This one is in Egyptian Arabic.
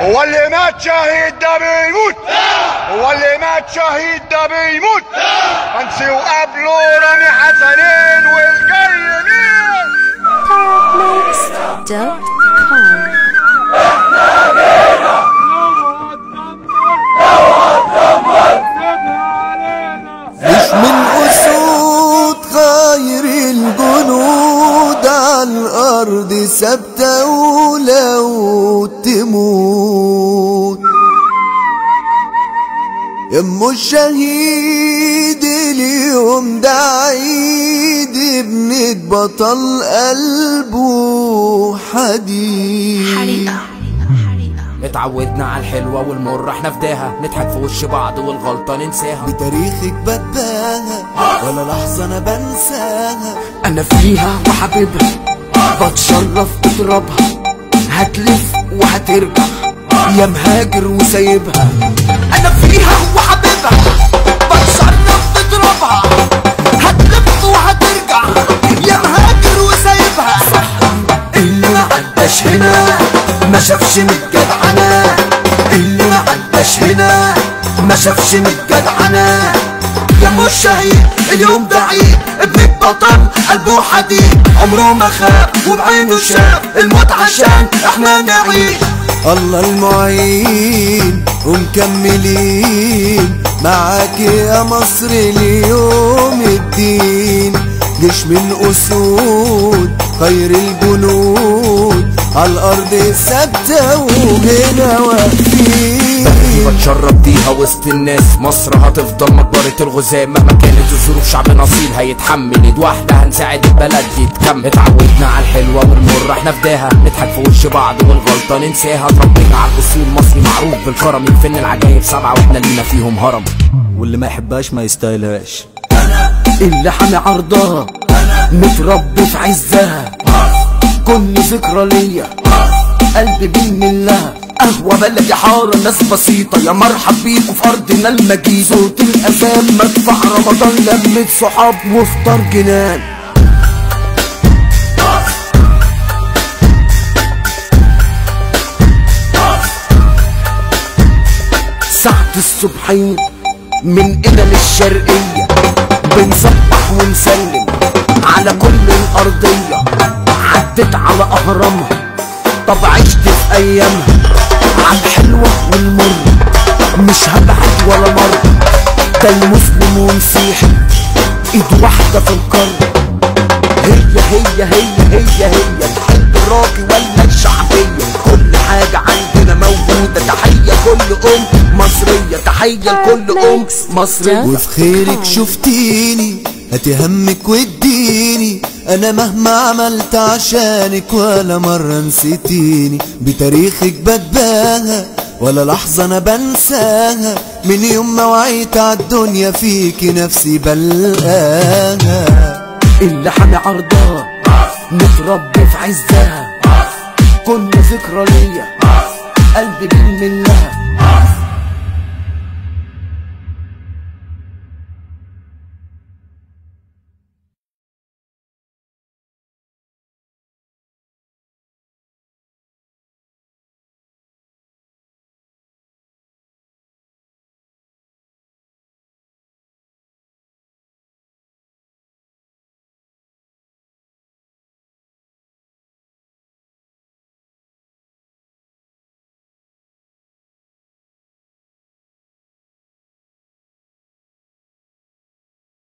هو اللي مات شهيد ده بيموت هو اللي مات شهيد ده بيموت فانسي وقابله رامي حسنين والجاي مين Next.com مش من أسود غير الجنود على الأرض ثابتة ولو تموت يم الشهيد اليوم ده عيد ابنة بطل قلبه حديد حريقة اتعودنا على الحلوة والمرة احنا فداها نضحك في وش بعض والغلطة ننساها بتاريخك بتباهى ولا لحظة أنا بنساها انا فيها وحبيبها بتشرف بترابها هتلف وهترجع يا مهاجر وسايبها انا فيها وحبيبها بتشرف بترابها هتلف وهترجع يا مهاجر وسايبها اللي ما عداش هنا ما شافش من الجدعنة اللي ما عداش هنا ما شافش من الجدعنة يا مش شهيد اليوم ده عيد ابن البطل قلبه حديد عمره ما خاف وبعينه شاف الموت عشان احنا نعيش الله المعين ومكملين معاك يا مصر ليوم الدين جيش من أسود خير الجنود على الأرض ثابتة وهنا واقفين بتشرب بيها وسط الناس مصر هتفضل مقبرة الغزاة مهما كانت الظروف شعب نصيل هيتحمل ايد واحدة هنساعد البلد يتكمل اتعودنا على الحلوة والمرة احنا فداها نضحك في وش بعض والغلطة ننساها اتربينا على الاصول مصري معروف بالكرم الفن العجايب سبعة واحنا لينا فيهم هرم واللي ما يحبهاش ما يستاهلهاش اللي حامي عرضها متربي في عزها كل ذكرى ليا قلبي بين لها قهوة بلدي حارة ناس بسيطة يا مرحب بيكوا في أرضنا المجيد صوت الأذان مدفع رمضان لمة صحاب وفطار جنان ساعة الصبحين من إنا للشرقية بنصبح ونسلم على كل الأرضية عدت على أهرامها طب عشت في أيامها على الحلوة والمر مش هبعد ولا مرة ده المسلم ومسيحي ايد واحدة في القرن هي هي هي هي هي الحب الراقي ولا الشعبية كل حاجة عندنا موجودة تحية كل أم مصرية تحية لكل أم مصرية وفي خيرك شفتيني هتهمك واديني انا مهما عملت عشانك ولا مرة نسيتيني بتاريخك بتباهى ولا لحظة انا بنساها من يوم ما وعيت عالدنيا فيكي نفسي بلقاها اللي حامي عرضها متربي في عزها كل ذكرى ليا